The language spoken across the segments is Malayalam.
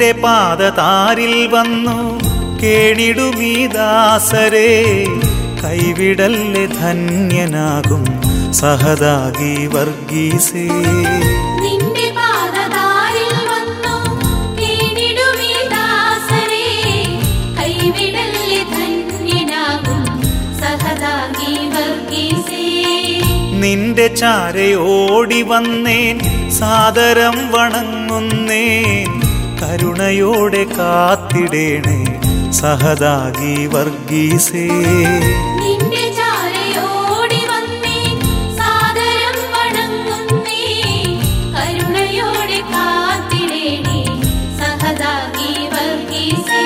നിന്റെ പാദതാരിൽ വന്നു കേണിടുമീ ദാസരെ കൈവിടല്ലേ ധന്യനാകും സഹദാഗി വർഗീസേ നിന്റെ പാദതാരിൽ വന്നു കേണിടുമീ ദാസരെ കൈവിടല്ലേ ധന്യനാകും സഹദാഗി വർഗീസേ നിന്റെ ചാരയോടി വന്നേൻ സാദരം വണങ്ങുന്നേൻ കരുണയോടെ കാത്തിടേണേ സഹദാഗി വർഗീസേ നിന്റെ ചാരയോടി വന്നേ സാദരം വണങ്ങുന്നേ കരുണയോടെ കാത്തിടേണേ സഹദാഗി വർഗീസേ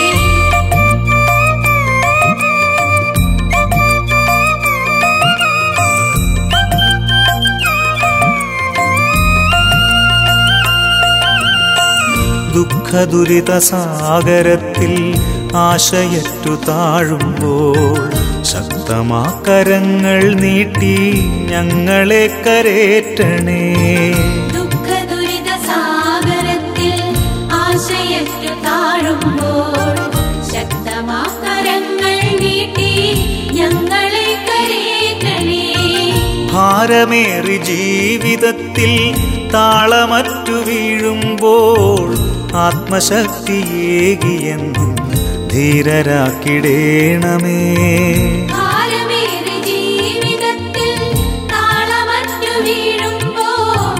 ദുഃഖദുരിത സാഗരത്തിൽ ആശയറ്റു താഴുമ്പോൾ ശക്തമാക്കരങ്ങൾ നീട്ടി ഞങ്ങളെ കരേറ്റണേ ദുഃഖദുരിത സാഗരത്തിൽ ആശയറ്റു താഴുമ്പോൾ ശക്തമാക്കരങ്ങൾ നീട്ടി ഞങ്ങളെ കരേറ്റണേ ഭാരമേറി ജീവിതത്തിൽ താളമറ്റു വീഴുമ്പോൾ ആത്മശക്തിയേകിയെന്നും ധീരരാക്കിടേണമേ ഭാരമേറി ജീവിതത്തിൽ താളമറ്റു വീഴുമ്പോൾ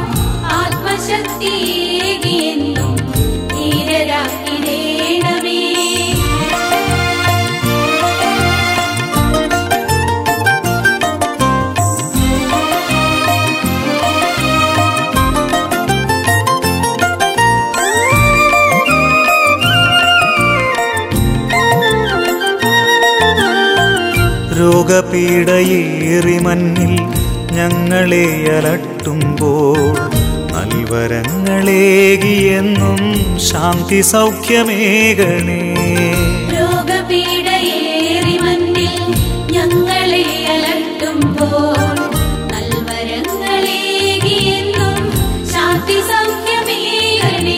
ആത്മശക്തിയേകിയെന്നും ധീരരാക്കിടേണമേ രോഗപീഡയേറി മഞ്ഞിൽ ഞങ്ങളെ അലട്ടുമ്പോൾ നൽവരങ്ങളേകിയെന്നും ശാന്തി സൗഖ്യമേകണേ രോഗപീഡയേറി മണ്ണിൽ ഞങ്ങളെ അലട്ടുമ്പോൾ നൽവരങ്ങളേകിയെന്നും ശാന്തി സൗഖ്യമേകണേ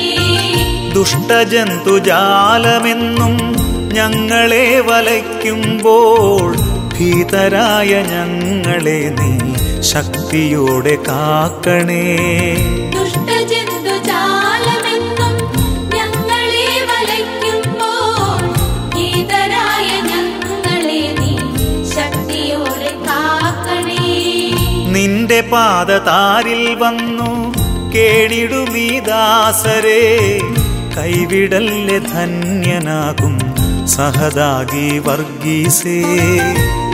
ദുഷ്ടജന്തുജാലമെന്നും ഞങ്ങളെ വലയ്ക്കുമ്പോൾ ഭീതരായ ഞങ്ങളെ നീ ശക്തിയോടെ കാക്കണേ ദുഷ്ടജന്തുജാലമെന്നും ഞങ്ങളെ വലയ്ക്കുമ്പോൾ ഭീതരായ ഞങ്ങളെ നീ ശക്തിയോടെ കാക്കണേ നിന്റെ പാദതാരിൽ വന്നു കേണിടുമീ ദാസരെ കൈവിടല്ലേ ധന്യനാകും സഹദാഗി വർഗീസേ